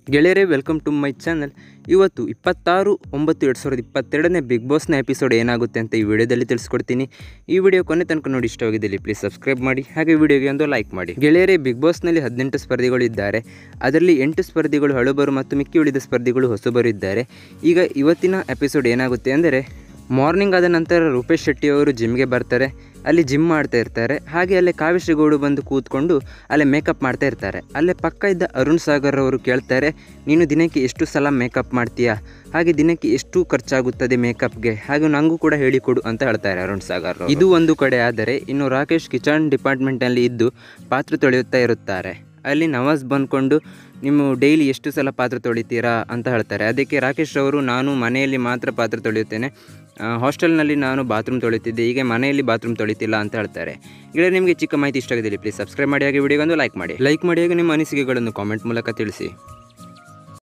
ಗೆಳೆಯರೇ welcome to my channel ಇವತ್ತು ಇಪ್ಪತ್ತಾರು ಒಂಬತ್ತು ಎರಡು ಸಾವಿರದ ಇಪ್ಪತ್ತೆರಡನೇ ಬಿಗ್ ಬಾಸ್ನ ಎಪಿಸೋಡ್ ಏನಾಗುತ್ತೆ ಅಂತ ಈ ವಿಡಿಯೋದಲ್ಲಿ ತಿಳಿಸ್ಕೊಡ್ತೀನಿ ಈ ವಿಡಿಯೋ ಕೊನೆ ತನಕ ನೋಡಿ ಇಷ್ಟವಾಗಿದ್ದಲ್ಲಿ ಪ್ಲೀಸ್ ಸಬ್ಸ್ಕ್ರೈಬ್ ಮಾಡಿ ಹಾಗೆ ವಿಡಿಯೋಗೆ ಒಂದು ಲೈಕ್ ಮಾಡಿ ಗೆಳೆಯರೇ ಬಿಗ್ ಬಾಸ್ನಲ್ಲಿ ಹದಿನೆಂಟು ಸ್ಪರ್ಧಿಗಳು ಇದ್ದಾರೆ ಅದರಲ್ಲಿ ಎಂಟು ಸ್ಪರ್ಧಿಗಳು ಹಳುಬರು ಮತ್ತು ಮಿಕ್ಕಿ ಉಳಿದ ಸ್ಪರ್ಧಿಗಳು ಹೊಸಬರು ಇದ್ದಾರೆ ಈಗ ಇವತ್ತಿನ ಎಪಿಸೋಡ್ ಏನಾಗುತ್ತೆ ಅಂದರೆ ಮಾರ್ನಿಂಗ್ ಆದ ನಂತರ ರೂಪೇಶ್ ಶೆಟ್ಟಿ ಅವರು ಜಿಮ್ಗೆ ಬರ್ತಾರೆ ಅಲ್ಲಿ ಜಿಮ್ ಮಾಡ್ತಾ ಇರ್ತಾರೆ ಹಾಗೆ ಅಲ್ಲೇ ಕಾವ್ಯಶ್ರೀಗೌಡು ಬಂದು ಕೂತ್ಕೊಂಡು ಅಲ್ಲೇ ಮೇಕಪ್ ಮಾಡ್ತಾ ಇರ್ತಾರೆ ಅಲ್ಲೇ ಪಕ್ಕ ಇದ್ದ ಅರುಣ್ ಸಾಗರ್ ಅವರು ಕೇಳ್ತಾರೆ ನೀನು ದಿನಕ್ಕೆ ಎಷ್ಟು ಸಲ ಮೇಕಪ್ ಮಾಡ್ತೀಯಾ ಹಾಗೆ ದಿನಕ್ಕೆ ಎಷ್ಟು ಖರ್ಚಾಗುತ್ತದೆ ಮೇಕಪ್ಗೆ ಹಾಗೆ ನನಗೂ ಕೂಡ ಹೇಳಿಕೊಡು ಅಂತ ಹೇಳ್ತಾರೆ ಅರುಣ್ ಸಾಗರ್ ಅವರು. ಇದು ಒಂದು ಕಡೆ ಆದರೆ ಇನ್ನು ರಾಕೇಶ್ ಕಿಚನ್ ಡಿಪಾರ್ಟ್ಮೆಂಟಲ್ಲಿ ಇದ್ದು ಪಾತ್ರೆ ತೊಳೆಯುತ್ತಾ ಇರುತ್ತಾರೆ ಅಲ್ಲಿ ನವಾಜ್ ಬಂದ್ಕೊಂಡು ನೀವು ಡೈಲಿ ಎಷ್ಟು ಸಲ ಪಾತ್ರೆ ತೊಳಿತೀರಾ ಅಂತ ಹೇಳ್ತಾರೆ ಅದಕ್ಕೆ ರಾಕೇಶ್ ಅವರು ನಾನು ಮನೆಯಲ್ಲಿ ಮಾತ್ರ ಪಾತ್ರೆ ತೊಳೆಯುತ್ತೇನೆ ಆ, ಹಾಸ್ಟೆಲ್ನಲ್ಲಿ ನಾನು ಬಾತ್ರೂಮ್ ತೊಳಿತಿದ್ದೆ ಈಗ ಮನೆಯಲ್ಲಿ ಬಾತ್ರೂಮ್ ತೊಳಿತಿಲ್ಲ ಅಂತ ಹೇಳ್ತಾರೆ ಗೆಳೆಯರೆ ನಿಮಗೆ ಚಿಕ್ಕ ಮಾಹಿತಿ ಇಷ್ಟ ಆಗಿದ್ದಲ್ಲಿ ಪ್ಲೀಸ್ ಸಬ್ಸ್ಕ್ರೈಬ್ ಮಾಡಿ ಹಾಗೆ ವಿಡಿಯೋಗೊಂದು ಲೈಕ್ ಮಾಡಿ ಲೈಕ್ ಮಾಡಿ ಹಾಗೆ ನಿಮ್ಮ ಅನಿಸಿಕೆಗಳನ್ನು ಕಾಮೆಂಟ್ ಮೂಲಕ ತಿಳಿಸಿ